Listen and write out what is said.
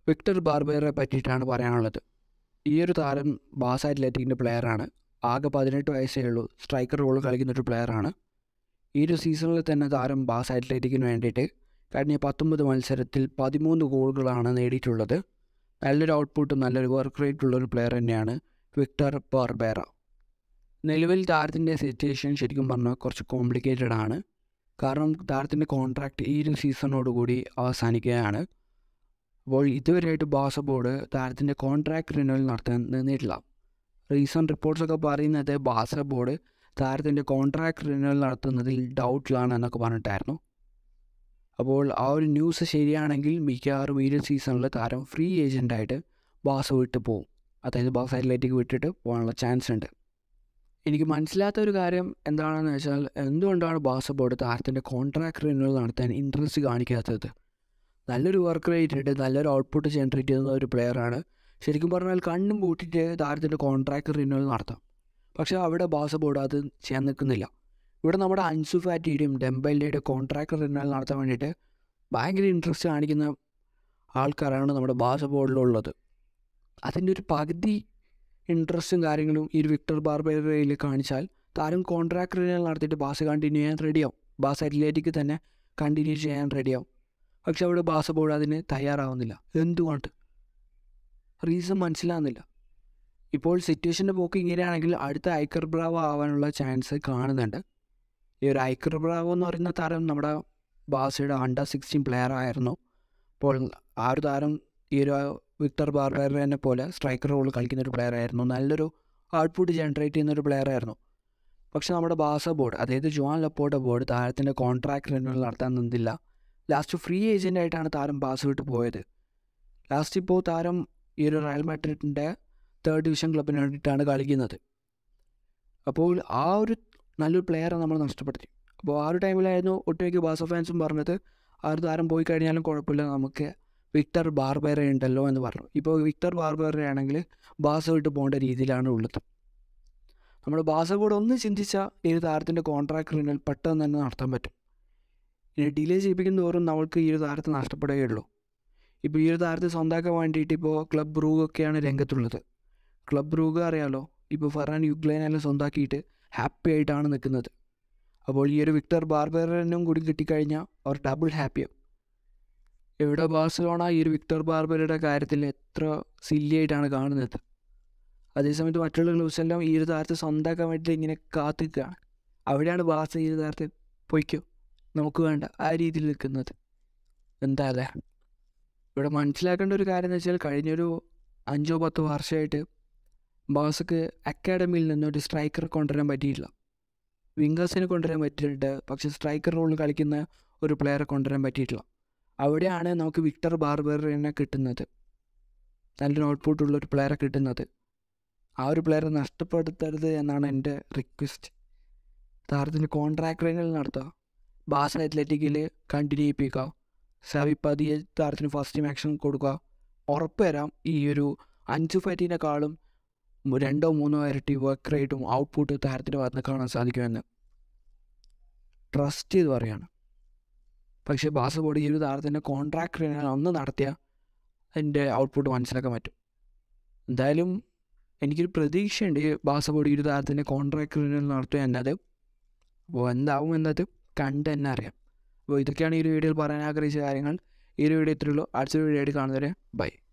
Victor ബാർബേറെ പറ്റിയിട്ടാണ് പറയാനുള്ളത് ഈ ഒരു താരം ബാസ് അത്ലറ്റിക്കിൻ്റെ പ്ലെയറാണ് ആകെ പതിനെട്ട് വയസ്സേ ഉള്ളൂ സ്ട്രൈക്കർ റോൾ കളിക്കുന്ന ഒരു പ്ലെയറാണ് ഈ ഒരു സീസണിൽ തന്നെ താരം ബാസ് അത്ലറ്റിക്കിന് വേണ്ടിയിട്ട് കഴിഞ്ഞ പത്തൊമ്പത് മത്സരത്തിൽ പതിമൂന്ന് ഗോളുകളാണ് നേടിയിട്ടുള്ളത് നല്ലൊരു ഔട്ട്പുട്ടും നല്ലൊരു വർക്ക് റേറ്റ് ഉള്ള ഒരു പ്ലെയർ തന്നെയാണ് വിക്ടർ ബാർബേറ നിലവിൽ താരത്തിൻ്റെ സിറ്റുവേഷൻ ശരിക്കും പറഞ്ഞാൽ കുറച്ച് കോംപ്ലിക്കേറ്റഡ് ആണ് കാരണം താരത്തിൻ്റെ കോൺട്രാക്റ്റ് ഈ ഒരു സീസണോടുകൂടി അവസാനിക്കുകയാണ് അപ്പോൾ ഇതുവരെയായിട്ട് ബാസ ബോർഡ് താരത്തിൻ്റെ കോൺട്രാക്ട് റിന്യൂവൽ നടത്താൻ നിന്നിട്ടില്ല റീസെൻറ്റ് റിപ്പോർട്ട്സൊക്കെ പറയുന്നത് ബാസ ബോർഡ് താരത്തിൻ്റെ കോൺട്രാക്ട് റിന്യൂവൽ നടത്തുന്നതിൽ ഡൗട്ടിലാണ് എന്നൊക്കെ പറഞ്ഞിട്ടായിരുന്നു അപ്പോൾ ആ ഒരു ന്യൂസ് ശരിയാണെങ്കിൽ മിക്കവാറും ഈ ഒരു സീസണിൽ താരം ഫ്രീ ഏജൻ്റായിട്ട് ബാസ വിട്ട് പോകും അതായത് ബാസ് അത്ലറ്റിക് വിട്ടിട്ട് പോകാനുള്ള ചാൻസ് ഉണ്ട് എനിക്ക് മനസ്സിലാത്ത ഒരു കാര്യം എന്താണെന്ന് വെച്ചാൽ എന്തുകൊണ്ടാണ് ബാസ ബോർഡ് താരത്തിൻ്റെ കോൺട്രാക്ട് റിന്യൂവൽ നടത്താൻ ഇൻട്രസ്റ്റ് കാണിക്കാത്തത് നല്ലൊരു വർക്ക് റേറ്റ് ഉണ്ട് നല്ലൊരു ഔട്ട്പുട്ട് ജനറേറ്റ് ചെയ്യുന്ന ഒരു പ്ലെയറാണ് ശരിക്കും പറഞ്ഞാൽ കണ്ണും പൂട്ടിയിട്ട് താരത്തിൻ്റെ കോൺട്രാക്ട് റിന്യൂവൽ നടത്താം പക്ഷേ അവിടെ ബാസ ബോർഡ് അത് ചെയ്യാൻ നിൽക്കുന്നില്ല ഇവിടെ നമ്മുടെ അൻസു ഫാറ്റിയുടെയും ഡെമ്പലിൻ്റെയും കോൺട്രാക്ട് റിന്യൂവൽ നടത്താൻ വേണ്ടിയിട്ട് ഭയങ്കര ഇൻട്രസ്റ്റ് കാണിക്കുന്ന ആൾക്കാരാണ് നമ്മുടെ ബാസ ബോർഡിലുള്ളത് അതിൻ്റെ ഒരു പകുതി ഇൻട്രസ്റ്റും കാര്യങ്ങളും ഈ ഒരു വിക്ടർ ബാർബേറയിൽ കാണിച്ചാൽ താരം കോൺട്രാക്ട് റിന്യൂവൽ നടത്തിയിട്ട് ബാസ് കണ്ടിന്യൂ ചെയ്യാൻ റെഡിയാവും ബാസ് അത്ലറ്റിക്ക് തന്നെ കണ്ടിന്യൂ ചെയ്യാൻ റെഡിയാവും പക്ഷെ അവിടെ ബാസ ബോർഡ് അതിന് തയ്യാറാവുന്നില്ല എന്തുകൊണ്ട് റീസൺ മനസ്സിലാവുന്നില്ല ഇപ്പോൾ സിറ്റുവേഷൻ്റെ പോക്ക് ഇങ്ങനെയാണെങ്കിൽ അടുത്ത ഐക്കർ ബ്രാവോ ആവാനുള്ള ചാൻസ് കാണുന്നുണ്ട് ഈ ഒരു ഐക്കർ ബ്രാവോ എന്ന് പറയുന്ന താരം നമ്മുടെ ബാസയുടെ അണ്ടർ സിക്സ്റ്റീൻ പ്ലെയർ ആയിരുന്നു അപ്പോൾ ആ ഒരു താരം ഈ ഒരു വിക്ടർ ബാർബറിനെ പോലെ സ്ട്രൈക്കർ റോൾ കളിക്കുന്ന ഒരു പ്ലെയർ ആയിരുന്നു നല്ലൊരു ഔട്ട്പുട്ട് ജനറേറ്റ് ചെയ്യുന്ന ഒരു പ്ലെയർ ആയിരുന്നു പക്ഷെ നമ്മുടെ ബാസ ബോർഡ് അതായത് ജോൺ ലപ്പോട്ട ബോർഡ് താരത്തിൻ്റെ കോൺട്രാക്ട് റിന്യൂവൽ നടത്താൻ നിന്നില്ല ലാസ്റ്റ് ഫ്രീ ഏജൻ്റായിട്ടാണ് താരം ബാസ് വിട്ട് പോയത് ലാസ്റ്റ് ഇപ്പോൾ താരം ഈ ഒരു റയൽ മാഡ്രിഡിൻ്റെ തേർഡ് ഡിവിഷൻ ക്ലബിന് വേണ്ടിയിട്ടാണ് കളിക്കുന്നത് അപ്പോൾ ആ ഒരു നല്ലൊരു പ്ലെയറെ നമ്മൾ നഷ്ടപ്പെടുത്തി അപ്പോൾ ആ ഒരു ടൈമിലായിരുന്നു ഒട്ടുമിക്ക ബാസ ഫാൻസും പറഞ്ഞത് ആ ഒരു താരം പോയി കഴിഞ്ഞാലും കുഴപ്പമില്ല നമുക്ക് വിക്ടർ ബാർബേറ ഉണ്ടല്ലോ എന്ന് പറഞ്ഞു ഇപ്പോൾ വിക്ടർ ബാർബേറ ആണെങ്കിൽ ബാസ വിട്ട് പോകേണ്ട രീതിയിലാണ് ഉള്ളത് നമ്മൾ ബാസ കൂടെ ഒന്ന് ചിന്തിച്ചാൽ ഈ ഒരു താരത്തിൻ്റെ കോൺട്രാക്ട് റിന്യൂവൽ പെട്ടെന്ന് തന്നെ നടത്താൻ പറ്റും ഇനി ഡിലേ ചെയ്യിപ്പിക്കും തോറും നമ്മൾക്ക് ഈ ഒരു താരത്തെ നഷ്ടപ്പെടുകയുള്ളൂ ഇപ്പോൾ ഈ ഒരു താരത്തെ സ്വന്തമാക്കാൻ വേണ്ടിയിട്ട് ഇപ്പോൾ ക്ലബ് ബ്രൂഗ് ഒക്കെയാണ് രംഗത്തുള്ളത് ക്ലബ് ബ്രൂഗ് അറിയാലോ ഇപ്പോൾ ഫറാൻ യുഗ്ലൈനെല്ലാം സ്വന്തമാക്കിയിട്ട് ഹാപ്പി ആയിട്ടാണ് നിൽക്കുന്നത് അപ്പോൾ ഈ ഒരു വിക്ടർ ബാർബറിനും കൂടി കിട്ടിക്കഴിഞ്ഞാൽ അവർ ഡബിൾ ഹാപ്പിയാവും ഇവിടെ ബാഴ്സലോണ ഈ ഒരു വിക്ടർ ബാർബറുടെ കാര്യത്തിൽ എത്ര സില്ലി ആയിട്ടാണ് കാണുന്നത് അതേസമയത്ത് മറ്റുള്ള ക്ലൂസെല്ലാം ഈ ഒരു താരത്തെ സ്വന്തമാക്കാൻ വേണ്ടിയിട്ട് ഇങ്ങനെ കാത്തിക്കുകയാണ് അവിടെയാണ് ബാസ ഈ ഒരു താരത്തെ പൊയ്ക്കോ നമുക്ക് വേണ്ട ആ രീതിയിൽ നിൽക്കുന്നത് എന്താ അല്ലേ ഇവിടെ മനസ്സിലാക്കേണ്ട ഒരു കാര്യം എന്ന് വെച്ചാൽ കഴിഞ്ഞൊരു അഞ്ചോ പത്തോ വർഷമായിട്ട് ബാസക്ക് അക്കാഡമിയിൽ നിന്നൊരു സ്ട്രൈക്കർ കൊണ്ടുവരാൻ പറ്റിയിട്ടില്ല വിംഗേഴ്സിനെ കൊണ്ടുവരാൻ പറ്റിയിട്ടുണ്ട് പക്ഷേ സ്ട്രൈക്കർ റോളിൽ കളിക്കുന്ന ഒരു പ്ലെയറെ കൊണ്ടുവരാൻ പറ്റിയിട്ടില്ല അവിടെയാണ് നമുക്ക് വിക്ടർ ബാർബറിനെ കിട്ടുന്നത് നല്ലൊരു ഔട്ട്പുട്ട് ഉള്ള ഒരു പ്ലെയറെ കിട്ടുന്നത് ആ ഒരു പ്ലെയറെ നഷ്ടപ്പെടുത്തരുത് എന്നാണ് എൻ്റെ റിക്വസ്റ്റ് താരത്തിന് കോൺട്രാക്ട് റിന്യൂവൽ നടത്തുക ബാസ അത്ലറ്റിക്കിൽ കണ്ടിന്യൂ ചെയ്യിപ്പിക്കുക സവി പതിയെ താരത്തിന് ഫസ്റ്റ് ടീം ആക്ഷൻ കൊടുക്കുക ഉറപ്പ് തരാം ഈ ഒരു അഞ്ച് ഫൈറ്റിനേക്കാളും രണ്ടോ മൂന്നോ ഇരട്ടി വർക്ക് റേറ്റും ഔട്ട്പുട്ട് താരത്തിൻ്റെ ഭാഗത്ത് കാണാൻ സാധിക്കുമെന്ന് ട്രസ്റ്റ് ചെയ്ത് പറയാണ് പക്ഷേ ബാസ ബോർഡ് ഈ ഒരു താരത്തിൻ്റെ കോൺട്രാക്ട് റിന്യൂവൽ ഒന്ന് നടത്തിയാൽ അതിൻ്റെ ഔട്ട്പുട്ട് മനസ്സിലാക്കാൻ പറ്റും എന്തായാലും എനിക്കൊരു പ്രതീക്ഷയുണ്ട് ഈ ബാസ ബോർഡ് ഈ ഒരു താരത്തിൻ്റെ കോൺട്രാക്ട് റിന്യൂവൽ നടത്തുക എന്നത് അപ്പോൾ എന്താവും എന്നത് കണ്ട് തന്നെ അറിയാം അപ്പോൾ ഇതൊക്കെയാണ് ഈ ഒരു വീഡിയോയിൽ പറയാൻ ആഗ്രഹിച്ച കാര്യങ്ങൾ ഈ ഒരു വീഡിയോ ഇത്രയുള്ളൂ അടുത്ത വീഡിയോ ആയിട്ട് കാണുന്നവരെ ബൈ